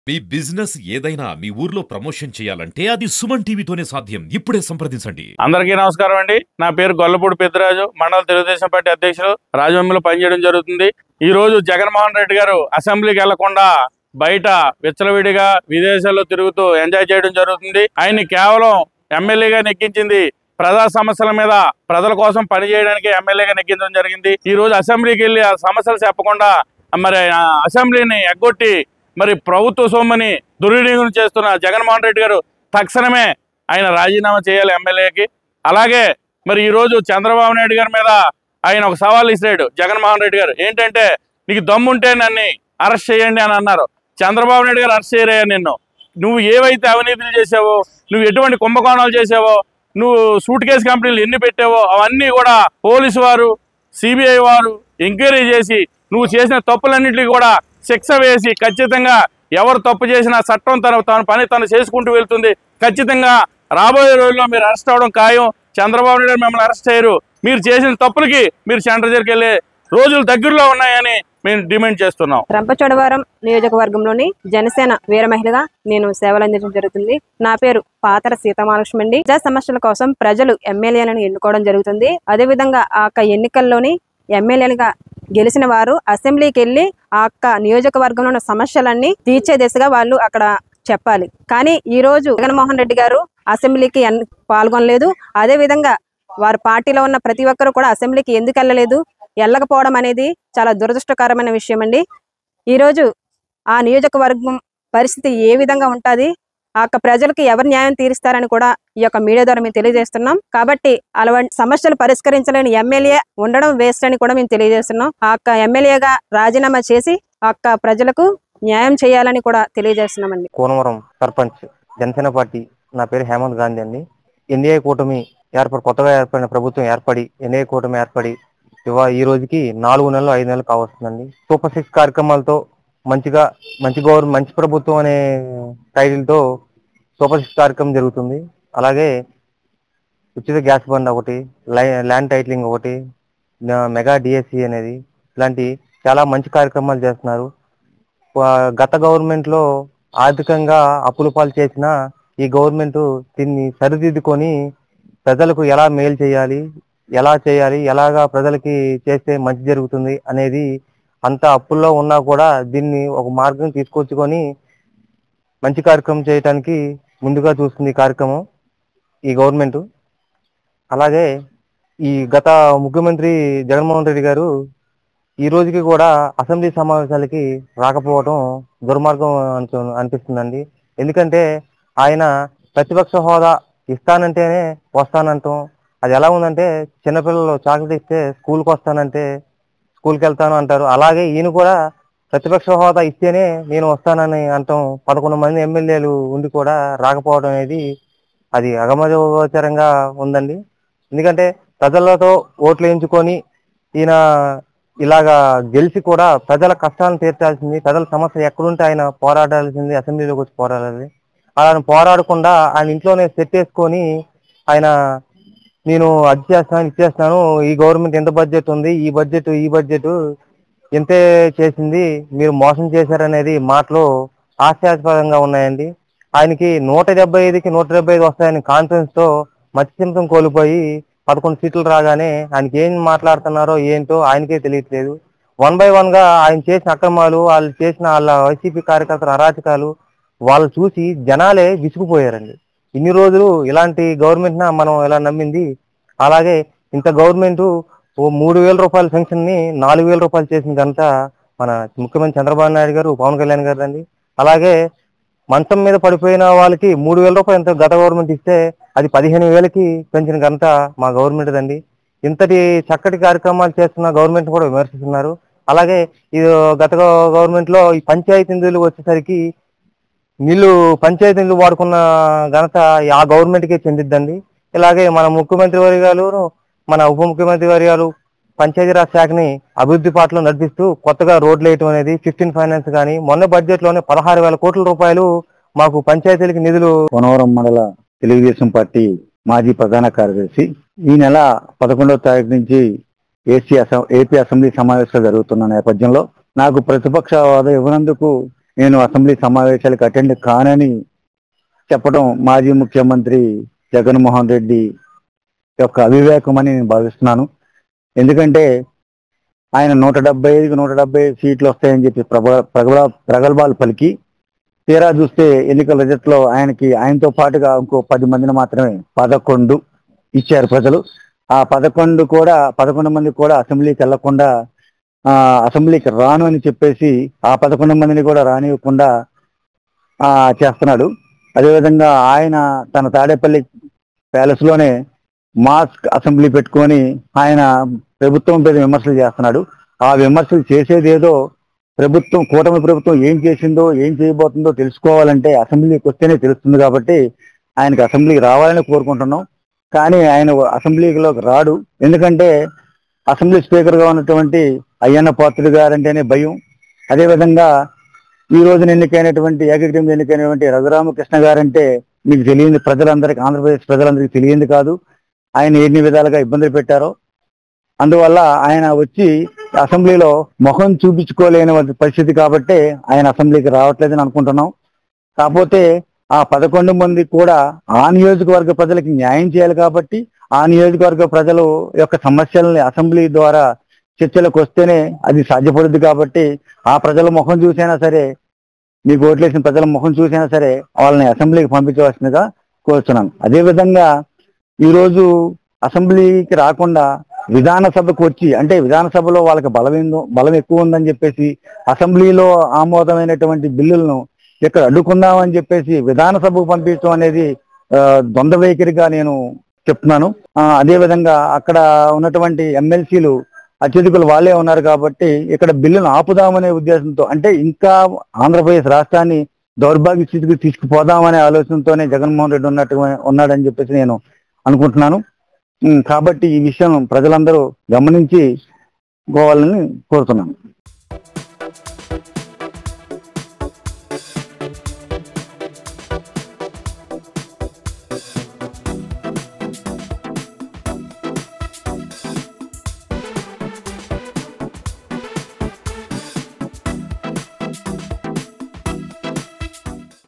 మీ business ఏదైనా మీ ఊర్లో promotion చేయాలంటే అది సుమన్ టీవీతోనే సాధ్యం ఇప్పుడే సంప్రదించండి అందరికీ నమస్కారం అండి నా పేరు గొల్లపూడి పెద్దరాజు మండల తెలుగుదేశం పార్టీ అధ్యక్షులు రాజమండ్రిలో పనిచేయడం జరుగుతుంది ఈ రోజు జగన్మోహన్ రెడ్డి గారు అసెంబ్లీకి వెళ్లకుండా బయట విచ్చలవిడిగా విదేశాల్లో తిరుగుతూ ఎంజాయ్ చేయడం జరుగుతుంది ఆయన్ని కేవలం ఎమ్మెల్యేగా నెగ్గించింది ప్రజా సమస్యల మీద ప్రజల కోసం పనిచేయడానికి ఎమ్మెల్యేగా నెగ్గించడం జరిగింది ఈ రోజు అసెంబ్లీకి వెళ్ళి ఆ సమస్యలు చెప్పకుండా మరి ఆ అసెంబ్లీని ఎగ్గొట్టి మరి ప్రభుత్వ సొమ్ముని దుర్వినియోగం చేస్తున్న జగన్మోహన్ రెడ్డి గారు తక్షణమే ఆయన రాజీనామా చేయాలి ఎమ్మెల్యేకి అలాగే మరి ఈరోజు చంద్రబాబు నాయుడు గారి మీద ఆయన ఒక సవాల్ ఇస్తాడు జగన్మోహన్ రెడ్డి గారు ఏంటంటే నీకు దమ్ముంటే నన్ను అరెస్ట్ చేయండి అని అన్నారు చంద్రబాబు నాయుడు గారు అరెస్ట్ చేయరయ్యా నిన్ను నువ్వు ఏవైతే అవినీతులు చేసావో నువ్వు ఎటువంటి కుంభకోణాలు చేసావో నువ్వు సూట్ కేసు కంపెనీలు ఎన్ని పెట్టావో అవన్నీ కూడా పోలీసు వారు సిబిఐ వారు ఎంక్వైరీ చేసి నువ్వు చేసిన తప్పులన్నింటినీ కూడా శిక్ష వేసి ఖచ్చితంగా ఎవరు తప్పు చేసినా చట్టం తన తన పని తను చేసుకుంటూ వెళ్తుంది ఖచ్చితంగా రాబోయే రోజుల్లో మీరు అరెస్ట్ అవడం ఖాయం చంద్రబాబు నాయుడు గారు మిమ్మల్ని అరెస్ట్ చేయరు మీరు చేసిన తప్పులకి మీరు సెంటర్ దగ్గరికి వెళ్ళే రోజులు దగ్గరలో ఉన్నాయని మేము డిమాండ్ చేస్తున్నాం రంపచోడవరం నియోజకవర్గంలోని జనసేన వీర మహిళగా నేను సేవలు అందించడం జరుగుతుంది నా పేరు పాతర సీతమహాలక్ష్మి అండి ప్రజా సమస్యల కోసం ప్రజలు ఎమ్మెల్యేలను ఎన్నుకోవడం జరుగుతుంది అదేవిధంగా ఆ యొక్క ఎన్నికల్లోని ఎమ్మెల్యేలుగా గెలిచిన వారు అసెంబ్లీకి వెళ్ళి ఆ యొక్క నియోజకవర్గంలో ఉన్న సమస్యలన్నీ తీర్చే దిశగా వాళ్ళు అక్కడ చెప్పాలి కానీ ఈ రోజు జగన్మోహన్ రెడ్డి గారు అసెంబ్లీకి ఎన్- పాల్గొనలేదు అదే విధంగా వారి పార్టీలో ఉన్న ప్రతి ఒక్కరు కూడా అసెంబ్లీకి ఎందుకు వెళ్ళలేదు వెళ్ళకపోవడం అనేది చాలా దురదృష్టకరమైన విషయం అండి ఈరోజు ఆ నియోజకవర్గం పరిస్థితి ఏ విధంగా ఉంటుంది ఆ యొక్క ప్రజలకు ఎవరు న్యాయం తీరుస్తారని కూడా ఈ యొక్క మీడియా ద్వారా మేము తెలియజేస్తున్నాం కాబట్టి అలాంటి సమస్యలు పరిష్కరించలేని ఎమ్మెల్యే ఉండడం వేస్ట్ అని కూడా మేము తెలియజేస్తున్నాం ఆ యొక్క ఎమ్మెల్యేగా రాజీనామా చేసి ఆ యొక్క ప్రజలకు న్యాయం చేయాలని కూడా తెలియజేస్తున్నామండి కోనవరం సర్పంచ్ జనసేన పార్టీ నా పేరు హేమంత్ గాంధీ అండి ఎన్డీఏ కూటమి ఏర్పడి కొత్తగా ఏర్పడిన ప్రభుత్వం ఏర్పడి ఎన్డీఏ కూటమి ఏర్పడి ఇవా ఈ రోజుకి నాలుగు నెలలు ఐదు నెలలు కావస్తుందండి సూపర్ సిక్స్ కార్యక్రమాలతో మంచిగా మంచి గవర్నమెంట్ మంచి ప్రభుత్వం అనే టైటిల్ తో సూపర్ సిక్స్ కార్యక్రమం జరుగుతుంది అలాగే ఉచిత గ్యాస్ బండ్ ఒకటి లై- ల్యాండ్ టైటిలింగ్ ఒకటి నా- మెగా డిఎస్సి అనేది ఇలాంటి చాలా మంచి కార్యక్రమాలు చేస్తున్నారు వా- గత గవర్నమెంట్ లో ఆర్థికంగా అప్పుల పాలు చేసిన ఈ గవర్నమెంట్ దీన్ని సరిదిద్దుకొని ప్రజలకు ఎలా మేలు చేయాలి ఎలా చేయాలి ఎలాగా ప్రజలకి చేస్తే మంచి జరుగుతుంది అనేది అంత అప్పుల్లో ఉన్నా కూడా దీన్ని ఒక మార్గం తీసుకొచ్చుకొని మంచి కార్యక్రమం చేయడానికి ముందుగా చూస్తుంది ఈ కార్యక్రమం ఈ గవర్నమెంట్ అలాగే ఈ గత ముఖ్యమంత్రి జగన్మోహన్ రెడ్డి గారు ఈ రోజుకి కూడా అసెంబ్లీ సమావేశాలకి రాకపోవడం దుర్మార్గం అనుకు అనిపిస్తుందండి ఎందుకంటే ఆయన ప్రతిపక్ష హోదా ఇస్తానంటేనే వస్తానంటాం అది ఎలా ఉందంటే చిన్నపిల్లలు చాక్లెట్ ఇస్తే స్కూల్కి వస్తానంటే స్కూల్కి వెళ్తాను అంటారు అలాగే ఈయన కూడా ప్రతిపక్ష హోదా ఇస్తేనే నేను వస్తానని అంటాం పదకొండు మంది ఎమ్మెల్యేలు ఉండి కూడా రాకపోవడం అనేది అది అగమగోచరంగా ఉందండి ఎందుకంటే ప్రజలతో ఓట్లు వేయించుకొని ఈయన ఇలాగా గెలిచి కూడా ప్రజల కష్టాలను తీర్చాల్సింది ప్రజల సమస్య ఎక్కడుంటే ఆయన పోరాడాల్సింది అసెంబ్లీలోకి వచ్చి పోరాడాలి అలా పోరాడకుండా ఆయన ఇంట్లోనే సెట్ వేసుకొని ఆయన నేను అది చేస్తాను ఇది చేస్తాను ఈ గవర్నమెంట్ ఎంత బడ్జెట్ ఉంది ఈ బడ్జెట్ ఈ బడ్జెట్ ఎంతే చేసింది మీరు మోసం చేశారనేది మాటలు హాస్యాస్పదంగా ఉన్నాయండి ఆయనకి నూట డెబ్బై ఐదుకి నూట డెబ్బై ఐదు వస్తాయని కాన్ఫిడెన్స్ తో మత్స్యంతం కోల్పోయి పదకొండు సీట్లు రాగానే ఆయనకి ఏం మాట్లాడుతున్నారో ఏంటో ఆయనకే తెలియట్లేదు వన్ బై వన్ గా ఆయన చేసిన అక్రమాలు వాళ్ళు చేసిన వాళ్ళ వైసీపీ కార్యకర్తల అరాచకాలు వాళ్ళు చూసి జనాలే విసిగిపోయారండి ఇన్ని రోజులు ఇలాంటి గవర్నమెంట్ మనం ఇలా నమ్మింది అలాగే ఇంత గవర్నమెంట్ ఓ మూడు వేల రూపాయల పెన్షన్ ని నాలుగు వేల రూపాయలు చేసిన ఘనత మన ముఖ్యమంత్రి చంద్రబాబు నాయుడు గారు పవన్ కళ్యాణ్ గారు అండి అలాగే మంచం మీద పడిపోయిన వాళ్ళకి మూడు వేల రూపాయలు ఎంత గత గవర్నమెంట్ ఇస్తే అది పదిహేను వేలకి పెంచిన ఘనత మా గవర్నమెంట్ దండి ఇంతటి చక్కటి కార్యక్రమాలు చేస్తున్న గవర్నమెంట్ కూడా విమర్శిస్తున్నారు అలాగే ఇది గత గవర్నమెంట్ లో ఈ పంచాయతీ నిధులు వచ్చేసరికి నీళ్లు పంచాయతీ నిధులు వాడుకున్న ఘనత ఆ గవర్నమెంట్ కే చెందిద్దండి ఇలాగే మన ముఖ్యమంత్రి వర్గాలు మన ఉప ముఖ్యమంత్రి వర్గాలు పంచాయతీరాజ్ శాఖని అభివృద్ధి పాటలో నడిపిస్తూ కొత్తగా రోడ్లు వేయటం అనేది ఫిఫ్టీన్ ఫైనాన్స్ కానీ మొన్న బడ్జెట్ లోనే పదహారు వేల కోట్ల రూపాయలు మాకు పంచాయతీలకి నిధులు కోనవరం మండల తెలుగుదేశం పార్టీ మాజీ ప్రధాన కార్యదర్శి ఈ నెల పదకొండవ తారీఖు నుంచి ఏసీ అసెం ఏపీ అసెంబ్లీ సమావేశాలు జరుగుతున్న నేపథ్యంలో నాకు ప్రతిపక్ష హోదా ఇవ్వనందుకు నేను అసెంబ్లీ సమావేశాలకు అటెండ్ కానని చెప్పడం మాజీ ముఖ్యమంత్రి జగన్మోహన్ రెడ్డి యొక్క అవివేకం అని నేను భావిస్తున్నాను ఎందుకంటే ఆయన నూట డెబ్బై ఐదుకి నూట డెబ్బై ఐదు సీట్లు వస్తాయని చెప్పి ప్రబ ప్రగల ప్రగల్భాలు పలికి తీరా చూస్తే ఎన్నికల రిజల్ట్ లో ఆయనకి ఆయనతో పాటుగా ఇంకో పది మందిని మాత్రమే పదకొండు ఇచ్చారు ప్రజలు ఆ పదకొండు కూడా పదకొండు మంది కూడా అసెంబ్లీకి వెళ్లకుండా ఆ అసెంబ్లీకి రాను అని చెప్పేసి ఆ పదకొండు మందిని కూడా రానివ్వకుండా ఆ చేస్తున్నాడు అదేవిధంగా ఆయన తన తాడేపల్లి ప్యాలెస్ లోనే మాస్క్ అసెంబ్లీ పెట్టుకొని ఆయన ప్రభుత్వం మీద విమర్శలు చేస్తున్నాడు ఆ విమర్శలు చేసేది ఏదో ప్రభుత్వం కూటమి ప్రభుత్వం ఏం చేసిందో ఏం చేయబోతుందో తెలుసుకోవాలంటే అసెంబ్లీకి వస్తేనే తెలుస్తుంది కాబట్టి ఆయనకి అసెంబ్లీకి రావాలని కోరుకుంటున్నాం కానీ ఆయన అసెంబ్లీలోకి రాడు ఎందుకంటే అసెంబ్లీ స్పీకర్ గా ఉన్నటువంటి అయ్యన్న పాత్రుడు గారంటేనే భయం అదేవిధంగా ఈ రోజున ఎన్నికైనటువంటి ఏకగ్రీవం ఎన్నికైనటువంటి రఘురామకృష్ణ గారంటే మీకు తెలియని ప్రజలందరికీ ఆంధ్రప్రదేశ్ ప్రజలందరికీ తెలియంది కాదు ఆయన ఎన్ని విధాలుగా ఇబ్బందులు పెట్టారో అందువల్ల ఆయన వచ్చి అసెంబ్లీలో ముఖం చూపించుకోలేని పరిస్థితి కాబట్టి ఆయన అసెంబ్లీకి రావట్లేదని అనుకుంటున్నాం కాకపోతే ఆ పదకొండు మంది కూడా ఆ నియోజకవర్గ ప్రజలకి న్యాయం చేయాలి కాబట్టి ఆ నియోజకవర్గ ప్రజలు యొక్క సమస్యల్ని అసెంబ్లీ ద్వారా చర్చలకు వస్తేనే అది సాధ్యపడుద్ది కాబట్టి ఆ ప్రజల ముఖం చూసైనా సరే మీకు ఓట్లేసిన ప్రజల ముఖం చూసైనా సరే వాళ్ళని అసెంబ్లీకి పంపించవలసిందిగా కోరుతున్నాను అదేవిధంగా ఈరోజు అసెంబ్లీకి రాకుండా విధానసభకు వచ్చి అంటే విధానసభలో వాళ్ళకి బలం ఏందో బలం ఎక్కువ ఉందని చెప్పేసి అసెంబ్లీలో ఆమోదమైనటువంటి బిల్లులను ఇక్కడ అడ్డుకుందామని చెప్పేసి విధానసభకు పంపించడం అనేది ఆ, ద్వంద్వ వైఖరిగా నేను చెప్తున్నాను ఆ, అదేవిధంగా అక్కడ ఉన్నటువంటి ఎమ్మెల్సీలు అత్యధికులు వాళ్ళే ఉన్నారు కాబట్టి ఇక్కడ బిల్లును ఆపుదామనే ఉద్దేశంతో అంటే ఇంకా ఆంధ్రప్రదేశ్ రాష్ట్రాన్ని దౌర్భాగ్య స్థితికి తీసుకుపోదామనే ఆలోచనతోనే జగన్మోహన్ రెడ్డి ఉన్నట్టుగా ఉన్నాడని చెప్పేసి నేను అనుకుంటున్నాను ఉమ్, కాబట్టి ఈ విషయం ప్రజలందరూ గమనించి పోవాలని కోరుతున్నాను